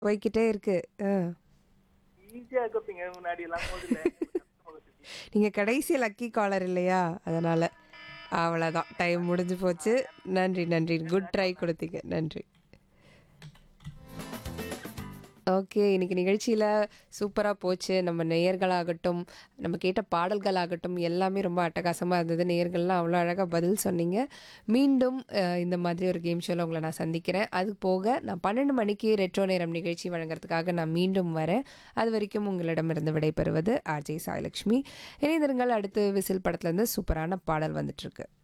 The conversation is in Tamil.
போய்க்கிட்டே இருக்கு. அ. ஈஸியா இருக்கப்பீங்க முன்னாடி எல்லாம் போதில்ல. நீங்க கடைசி லக்கி காலர் இல்லையா? அதனால. அவ்வளதான். டைம் முடிஞ்சு போச்சு. நன்றி, நன்றி. குட் ட்ரை குடுத்தீங்க. நன்றி. ஓகே. இன்னைக்கு நிகழ்ச்சியில சூப்பரா போச்சு. நம்ம நேயர்களாகட்டும், நம்ம கேட்ட பாடல்களாகட்டும் எல்லாமே ரொம்ப அட்டகாசமா இருந்தது. நேயர்கள்லாம் அவ்வளோ அழகா பதில் சொன்னீங்க. மீண்டும் அ இந்த மாதிரி ஒரு கேம் ஷோல உங்கள நான் சந்திக்கிறேன். அது போக நான் 12 மணிக்கு ரெட்ரோ நேரம் நிகழ்ச்சி வழங்குறதுக்காக நான் மீண்டும் வரேன். அதுவரைக்கும் உங்களிடமிருந்து விடைபெறுவது ஆர்ஜே சாய்லக்ஷ்மி. இணைந்திருங்கள் அடுத்து விசில் படத்துலேருந்து சூப்பரான பாடல் வந்துட்டுருக்கு.